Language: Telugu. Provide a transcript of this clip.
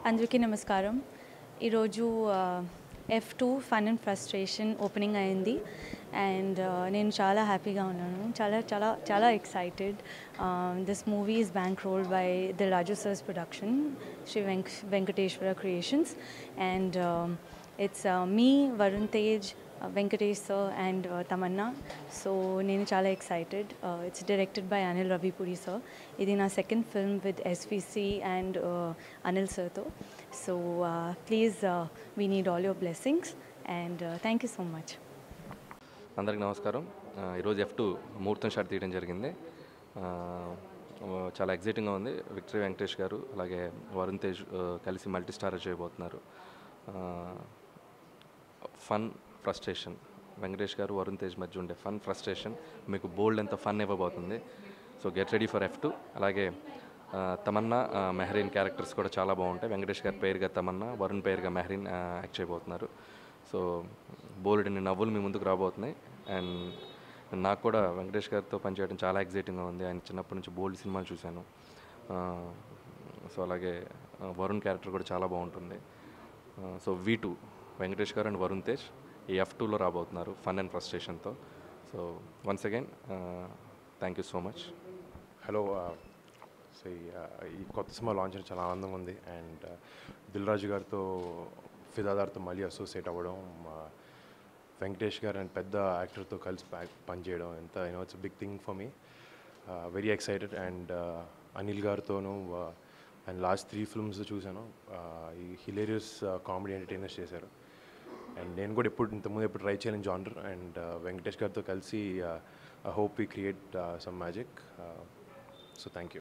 అందరికీ నమస్కారం ఈరోజు F two fun and frustration opening అయింది అండ్ నేను చాలా హ్యాపీగా ఉన్నాను చాలా చాలా చాలా excited this movie is bankrolled by the Raju sir's production Shri Venka Venkateswara creations and it's me Varun Tej Venkatesh sir and Tamannaah so నేను చాలా excited it's directed by Anil Ravipudi sir ఇది నా second film with SVC and Anil సార్తో so please we need all your blessings and thank you so much అందరికి నమస్కారం ఆ, ఈరోజు ఎఫ్ టూ ముహూర్తం షాట్ తీయడం జరిగింది ఆ, చాలా ఎగ్జైటింగ్గా ఉంది విక్టరీ వెంకటేష్ గారు అలాగే వరుణ్ తేజ్ ఆ, కలిసి మల్టీ స్టార్ చేయబోతున్నారు ఫన్ ఫ్రస్ట్రేషన్ వెంకటేష్ గారు వరుణ్ తేజ్ మధ్య ఉండే ఫన్ ఫ్రస్ట్రేషన్ మీకు బోల్డ్ ఎంత ఫన్ ఇవ్వబోతుంది so get ready for F two అలాగే ఆ, తమన్నా ఆ, మెహరీన్ క్యారెక్టర్స్ కూడా చాలా బాగుంటాయి వెంకటేష్ గారి పేరుగా తమన్నా వరుణ్ పేరుగా మెహరీన్ ఆ, యాక్ట్ చేయబోతున్నారు సో బోల్డెన్ని నవ్వులు మీ ముందుకు రాబోతున్నాయి అండ్ నాకు కూడా వెంకటేష్ గారితో పనిచేయడం చాలా ఎగ్జైటింగ్గా ఉంది ఆయన చిన్నప్పటి నుంచి బోల్డ్ సినిమాలు చూశాను ఆ, సో అలాగే ఆ, వరుణ్ క్యారెక్టర్ కూడా చాలా బాగుంటుంది ఆ, సో వీ టూ వెంకటేష్ గారు అండ్ వరుణ్ తేజ్ ఈ ఎఫ్ టూలో రాబోతున్నారు ఫన్ అండ్ ఫ్రస్ట్రేషన్తో so once again thank you so much hello so ఈ, ఆ, ఈ కొత్త సినిమా లాంచ్ అయిన చాలా ఆనందంగా ఉంది అండ్ దిల్ రాజు గారితో ఫిదాదార్తో మళ్ళీ అసోసియేట్ అవ్వడం మా వెంకటేష్ గారు అండ్ పెద్ద యాక్టర్తో కలిసి ప- పనిచేయడం ఎంత you know it's big thing for me very excited and Anil గారితోనూ అండ్ లాస్ట్ త్రీ ఫిల్మ్స్ చూశాను uh, ఈ హిలేరియస్ కామెడీ ఎంటర్టైనర్స్ చేశారు అండ్ నేను కూడా ఎప్పుడు ఇంతకుముందు ఎప్పుడు ట్రై చేయలేని జానర్ అండ్ వెంకటేష్ గారితో కలిసి I hope we create some magic so thank you